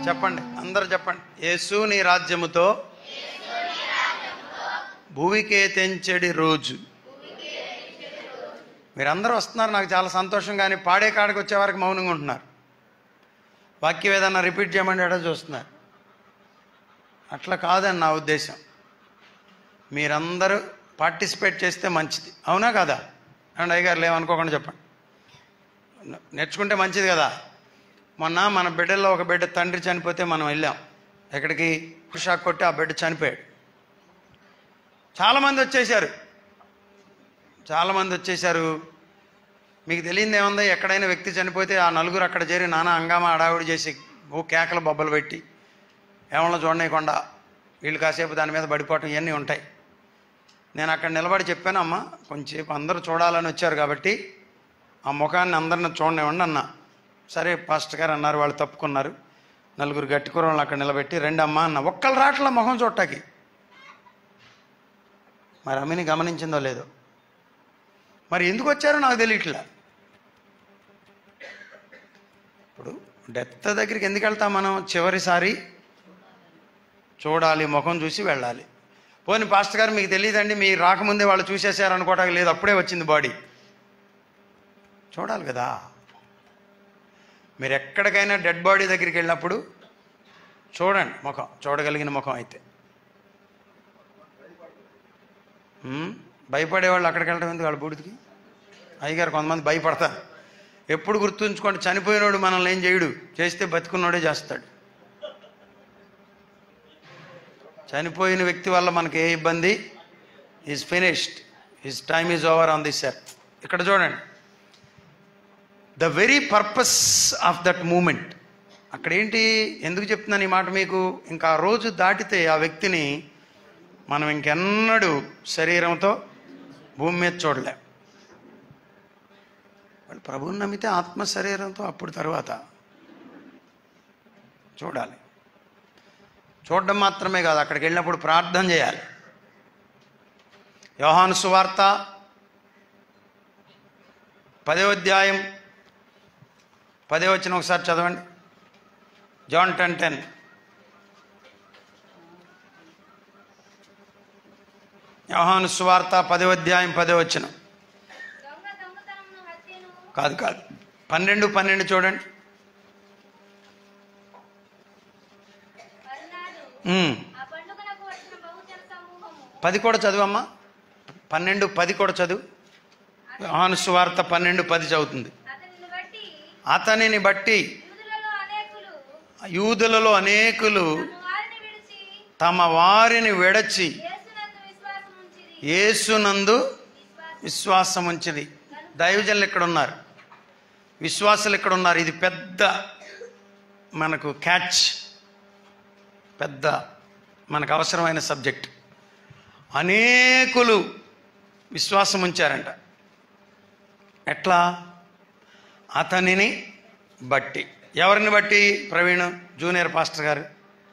చెప్పండి అందరు చెప్పండి యేసు నీ రాజ్యముతో భూమికే తెంచెడి రోజు మీరందరూ వస్తున్నారు నాకు చాలా సంతోషం కానీ పాడే కాడికి వచ్చే వరకు మౌనంగా ఉంటున్నారు వాక్యం ఏదన్నా రిపీట్ చేయమంటే ఎడ చూస్తున్నారు అట్లా కాదని నా ఉద్దేశం మీరందరూ పార్టిసిపేట్ చేస్తే మంచిది అవునా కదా అండ్ అయ్యగారు లేవనుకోకుండా చెప్పండి నేర్చుకుంటే మంచిది కదా మొన్న మన బిడ్డల్లో ఒక బిడ్డ తండ్రి చనిపోతే మనం వెళ్ళాం ఎక్కడికి షాక్ కొట్టి ఆ బిడ్డ చనిపోయాడు చాలామంది వచ్చేసారు చాలామంది వచ్చేసారు మీకు తెలియదు ఏముంది ఎక్కడైనా వ్యక్తి చనిపోతే ఆ నలుగురు అక్కడ చేరి నానా హంగామా అడావిడి చేసి ఓ కేకలు బొబ్బలు పెట్టి ఏమన్నా చూడనీయకుండా వీళ్ళు కాసేపు దాని మీద పడిపోవటం ఇవన్నీ ఉంటాయి నేను అక్కడ నిలబడి చెప్పాను అమ్మ కొంచెంసేపు అందరూ చూడాలని వచ్చారు కాబట్టి ఆ ముఖాన్ని అందరిని చూడనివ్వండి అన్న సరే పాస్టర్ గారు అన్నారు వాళ్ళు తప్పుకున్నారు నలుగురు గట్టి కూరలు అక్కడ నిలబెట్టి రెండు అమ్మ అన్న ఒక్కళ్ళు రాట్ల ముఖం చూడటానికి మరి అమ్మిని గమనించిందో లేదో మరి ఎందుకు వచ్చారో నాకు తెలియట్లే ఇప్పుడు డెత్ దగ్గరికి ఎందుకు వెళ్తాం మనం చివరిసారి చూడాలి ముఖం చూసి వెళ్ళాలి పోనీ పాస్టర్ గారు మీకు తెలియదండి మీరు రాకముందే వాళ్ళు చూసేసారు అనుకోవడానికి లేదు అప్పుడే వచ్చింది బాడీ చూడాలి కదా మీరు ఎక్కడికైనా డెడ్ బాడీ దగ్గరికి వెళ్ళినప్పుడు చూడండి ముఖం చూడగలిగిన ముఖం అయితే ఉమ్, భయపడేవాళ్ళు అక్కడికి వెళ్ళడం ఎందుకు వాళ్ళ బూడిదికి అయ్యగారు కొంతమంది భయపడతారు ఎప్పుడు గుర్తుంచుకోండి చనిపోయినోడు మనల్ని ఏం చేయడు చేస్తే బతికున్నోడే చేస్తాడు చనిపోయిన వ్యక్తి వల్ల మనకి ఏ ఇబ్బంది is finished his time is over on this earth ఇక్కడ చూడండి the very purpose of that moment అక్కడ ఏంటి ఎందుకు చెప్తున్నాను ఈ మాట మీకు ఇంకా ఆ రోజు దాటితే ఆ వ్యక్తిని మనం ఇంకెన్నడూ శరీరంతో భూమి మీద చూడలేం వాళ్ళు ప్రభువుని నమ్మితే ఆత్మ శరీరంతో అప్పుడు తర్వాత చూడాలి చూడడం మాత్రమే కాదు అక్కడికి వెళ్ళినప్పుడు ప్రార్థన చేయాలి యోహాను సువార్త పదో అధ్యాయం పదే వచ్చిన ఒకసారి చదవండి జాన్ టెన్ టెన్ యోహాను సువార్త పదో అధ్యాయం పదో వచ్చిన దొంగ దొంగతనమును హత్యను కాదు కాదు పన్నెండు పన్నెండు చూడండి మరునాడు ఉమ్. ఆ పండుగనకు వచ్చిన బహుజన సమూహము పది కూడా చదువమ్మా పన్నెండు పది కూడా చదువు యోహాను సువార్త పన్నెండు పది చదువుతుంది అతనిని బట్టి అతనిని బట్టి యూదులలో అనేకులు యూదులలో అనేకులు తమ వారిని విడిచి తమ వారిని విడచి యేసునందు విశ్వాసం ఉంచిరి యేసునందు విశ్వాసం విశ్వాసం ఉంచింది దైవజనులు ఇక్కడ ఉన్నారు విశ్వాసులు ఇక్కడ ఉన్నారు ఇది పెద్ద మనకు క్యాచ్ పెద్ద మనకు అవసరమైన సబ్జెక్ట్ అనేకులు విశ్వాసం ఉంచారంట ఎట్లా అతనిని బట్టి ఎవరిని బట్టి ప్రవీణ్ జూనియర్ పాస్టర్ గారు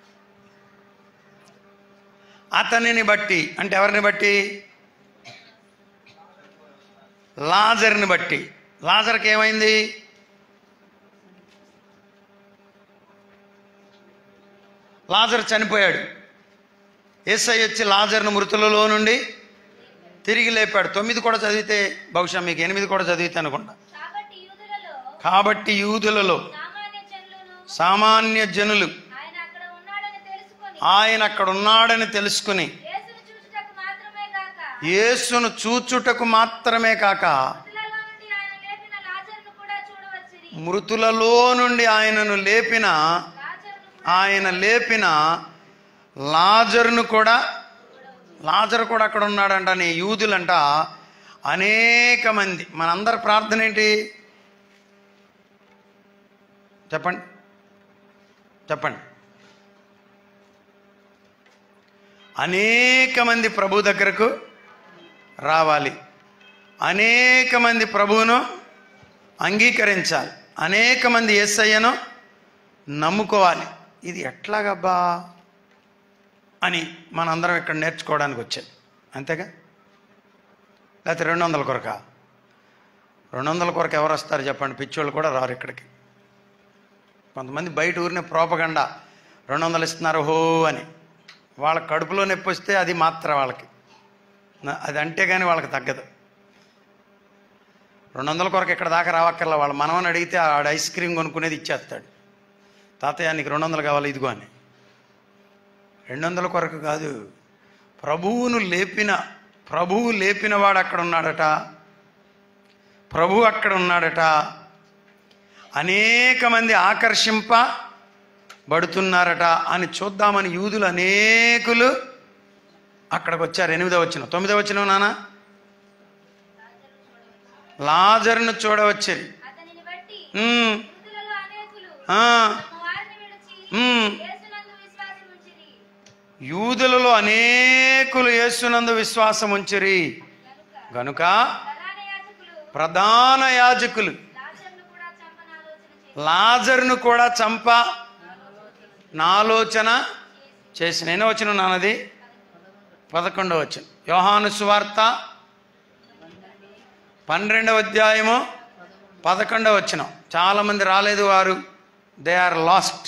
అతనిని బట్టి అంటే ఎవరిని బట్టి లాజర్ని బట్టి లాజర్కి ఏమైంది లాజర్ చనిపోయాడు ఏసై వచ్చి లాజర్ను మృతులలో నుండి తిరిగి లేపాడు తొమ్మిది కూడా చదివితే బహుశా మీకు ఎనిమిది కూడా చదివితే అనుకుంటా కాబట్టి యూదులలో కాబట్టి యూదులలో సామాన్య జనులను సామాన్య జనులు ఆయన అక్కడ ఉన్నాడని తెలుసుకొని ఆయన అక్కడ ఉన్నాడని తెలుసుకుని యేసును చూచుటకు మాత్రమే కాక యేసును చూచుటకు మాత్రమే కాక మృతులలో నుండి ఆయన లేపిన లాజరును కూడా చూడవచ్చిరి మృతులలో నుండి ఆయనను లేపిన లాజరును ఆయన లేపిన లాజరును కూడా లాజరు కూడా అక్కడ ఉన్నాడంట నీ యూదులంట అనేక మంది మనందరి ప్రార్థన ఏంటి చెప్పండి చెప్పండి అనేక మంది ప్రభు దగ్గరకు రావాలి అనేక మంది ప్రభువును అంగీకరించాలి అనేక మంది ఎస్ఐను నమ్ముకోవాలి ఇది ఎట్లాగబ్బా అని మనందరం ఇక్కడ నేర్చుకోవడానికి వచ్చేది అంతేగా లేకపోతే రెండు వందల కొరక రెండు వందల కొరకు ఎవరు వస్తారు చెప్పండి పిచ్చోళ్ళు కూడా రారు ఇక్కడికి కొంతమంది బయట ఊరినే ప్రోపగండా రెండు వందలు ఇస్తున్నారు హో అని వాళ్ళ కడుపులో నొప్పి వస్తే అది మాత్ర వాళ్ళకి నా- అది అంటే కానీ వాళ్ళకి తగ్గదు రెండు వందల కొరకు ఇక్కడ దాకా రావక్కర్లా వాళ్ళ మనవని అడిగితే ఆడ ఐస్ క్రీమ్ కొనుక్కునేది ఇచ్చేస్తాడు తాతయ్య నీకు రెండు వందలు కావాలి ఇదిగో అని రెండు వందల కొరకు కాదు ప్రభువును లేపిన ప్రభువు లేపిన వాడు అక్కడ ఉన్నాడట ప్రభు అక్కడ ఉన్నాడట అనేక మంది ఆకర్షింప బడుతున్నారట అని చూద్దామని యూదులు అనేకులు అక్కడికి వచ్చారు ఎనిమిదో వచ్చిన తొమ్మిదో వచ్చిన నాన్న లాజరును చూడవచ్చేది అతనిని బట్టి ఉమ్, యూదులలో అనేకులు ఆ, తమ వారిని విడిచి ఉమ్. యేసునందు విశ్వాసం ఉంచిరి యూదులలో అనేకులు యేసునందు విశ్వాసం ఉంచిరి గనుక గనుక ప్రధాన యాజకులు ప్రధాన యాజకులు లాజరును కూడా చంపనాలోచన చేసి లాజర్ను కూడా చంప నాలోచన చేసి నేను వచ్చిన నాన్నది పదకొండవ వచ్చిన యోహాను సువార్త పన్నెండవ అధ్యాయము పదకొండవ వచ్చిన చాలామంది రాలేదు వారు దే ఆర్ లాస్ట్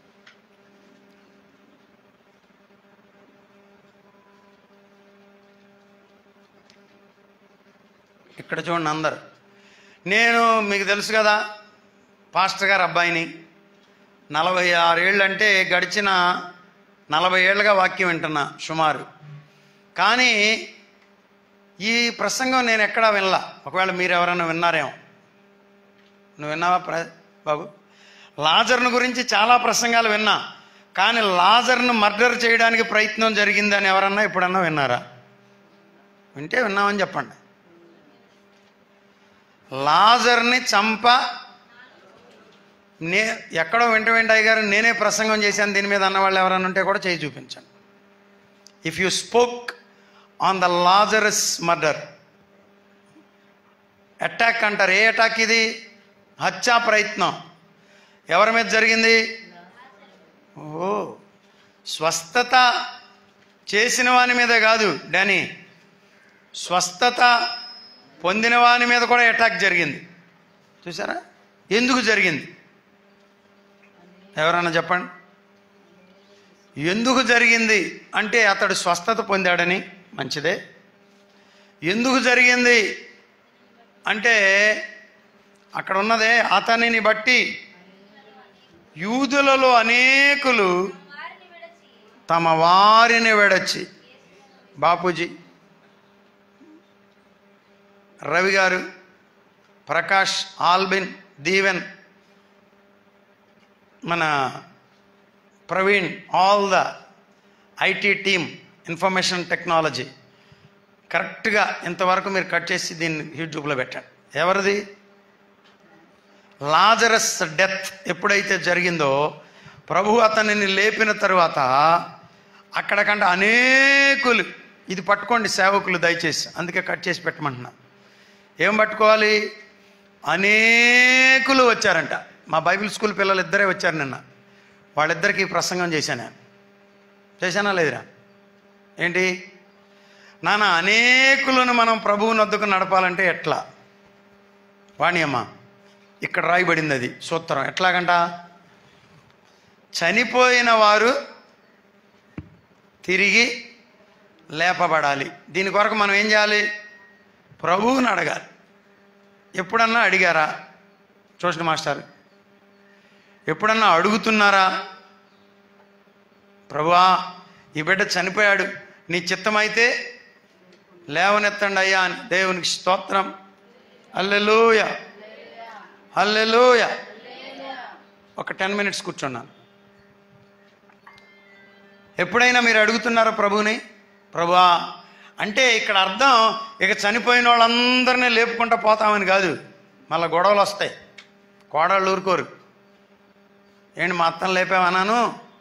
ఇక్కడ చూడండి అందరు నేను మీకు తెలుసు కదా పాస్టర్ గారు అబ్బాయిని నలభై ఆరేళ్ళు అంటే గడిచిన నలభై ఏళ్ళుగా వాక్యం వింటున్నా సుమారు కానీ ఈ ప్రసంగం నేను ఎక్కడా వినలా ఒకవేళ మీరు ఎవరైనా విన్నారేమో నువ్వు విన్నావా ప్ర బాబు లాజర్ను గురించి చాలా ప్రసంగాలు విన్నా కానీ లాజర్ను మర్డర్ చేయడానికి ప్రయత్నం జరిగిందని ఎవరన్నా ఎప్పుడన్నా విన్నారా వింటే విన్నామని చెప్పండి లాజర్ని చంప నే ఎక్కడో వెంట వెంట గారు నేనే ప్రసంగం చేశాను దీని మీద అన్న వాళ్ళు ఎవరైనా ఉంటే కూడా చేయి చూపించండి if you spoke on the Lazarus murder attack అంటారు ఏ అటాక్ ఇది హత్యా ప్రయత్నం ఎవరి మీద జరిగింది ఓ స్వస్థత చేసిన వాని మీదే కాదు డానీ స్వస్థత పొందిన వాని మీద కూడా అటాక్ జరిగింది చూసారా ఎందుకు జరిగింది ఎవరన్నా చెప్పండి ఎందుకు జరిగింది అంటే అతడు స్వస్థత పొందాడని మంచిదే ఎందుకు జరిగింది అంటే అక్కడ ఉన్నదే అతనిని బట్టి యూదులలో అనేకులు వారిని విడిచి తమ వారిని విడచి బాపూజీ రవి గారు ప్రకాష్ ఆల్బిన్ దీవెన్ మన Praveen all the IT team information technology కరెక్ట్గా ఇంతవరకు మీరు కట్ చేసి దీన్ని యూట్యూబ్లో పెట్టండి ఎవరిది లాజరస్ డెత్ ఎప్పుడైతే జరిగిందో ప్రభు అతనిని లేపిన తరువాత అక్కడికంటే అనేకులు ఇది పట్టుకోండి సేవకులు దయచేసి అందుకే కట్ చేసి పెట్టమంటున్నా ఏం పట్టుకోవాలి అనేకులు వచ్చారంట మా బైబిల్ స్కూల్ పిల్లలు ఇద్దరే వచ్చారు నిన్న వాళ్ళిద్దరికి ప్రసంగం చేశాను నేను చేశానా లేదురా ఏంటి నాన్న అనేకులను మనం ప్రభువుని వద్దకు నడపాలంటే ఎట్లా వాణి అమ్మ ఇక్కడ రాయబడింది అది సూత్రం ఎట్లాగంట చనిపోయిన వారు తిరిగి లేపబడాలి దీని కొరకు మనం ఏం చేయాలి ప్రభువుని అడగాలి ఎప్పుడన్నా అడిగారా చూసిన మాస్టర్ ఎప్పుడన్నా అడుగుతున్నారా ప్రభువా ఈ బిడ్డ చనిపోయాడు నీ చిత్తమైతే లేవనెత్తండి అయ్యా అని దేవునికి స్తోత్రం అల్లెలూయ అల్లెలూయ ఒక టెన్ మినిట్స్ కూర్చున్నాను ఎప్పుడైనా మీరు అడుగుతున్నారా ప్రభుని ప్రభువా అంటే ఇక్కడ అర్థం ఇక చనిపోయిన వాళ్ళందరినీ లేపుకుంటూ పోతామని కాదు మళ్ళీ గొడవలు వస్తాయి కోడళ్ళు ఊరుకోరు ఏంటి మా అత్తను లేపామన్నాను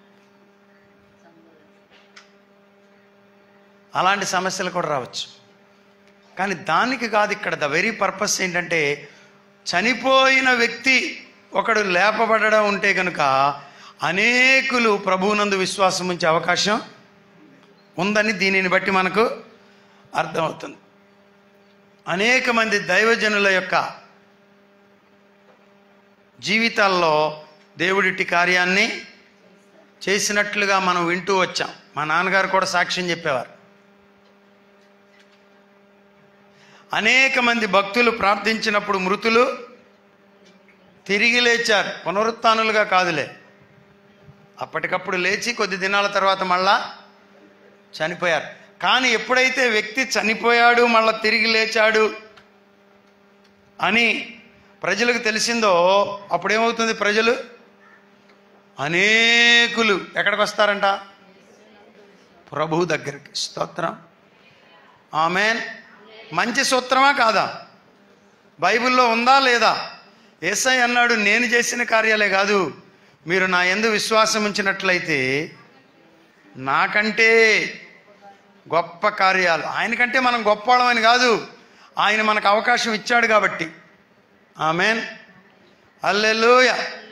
అలాంటి సమస్యలు కూడా రావచ్చు కానీ దానికి కాదు ఇక్కడ ద వెరీ పర్పస్ ఏంటంటే చనిపోయిన వ్యక్తి ఒకడు లేపబడడం ఉంటే కనుక అనేకులు ప్రభువునందు విశ్వాసం ఉంచే అవకాశం ఉందని దీనిని బట్టి మనకు అర్థమవుతుంది అనేక మంది దైవజనుల యొక్క జీవితాల్లో దేవుడిట్టి కార్యాన్ని చేసినట్లుగా మనం వింటూ వచ్చాం మా నాన్నగారు కూడా సాక్ష్యం చెప్పేవారు అనేక మంది భక్తులు ప్రార్థించినప్పుడు మృతులు తిరిగి లేచారు పునరుత్నులుగా కాదులే అప్పటికప్పుడు లేచి కొద్ది దినాల తర్వాత మళ్ళా చనిపోయారు కానీ ఎప్పుడైతే వ్యక్తి చనిపోయాడు మళ్ళా తిరిగి లేచాడు అని ప్రజలకు తెలిసిందో అప్పుడేమవుతుంది ప్రజలు అనేకులు ఎక్కడికి వస్తారంట ప్రభు దగ్గరికి స్తోత్రం ఆమెన్ మంచి సూత్రమా కాదా బైబిల్లో ఉందా లేదా ఏసై అన్నాడు నేను చేసిన కార్యాలే కాదు మీరు నా ఎందు విశ్వాసం ఉంచినట్లయితే నాకంటే గొప్ప కార్యాలు ఆయనకంటే మనం గొప్పవాళ్ళమని కాదు ఆయన మనకు అవకాశం ఇచ్చాడు కాబట్టి ఆమెన్ అల్లెలుయ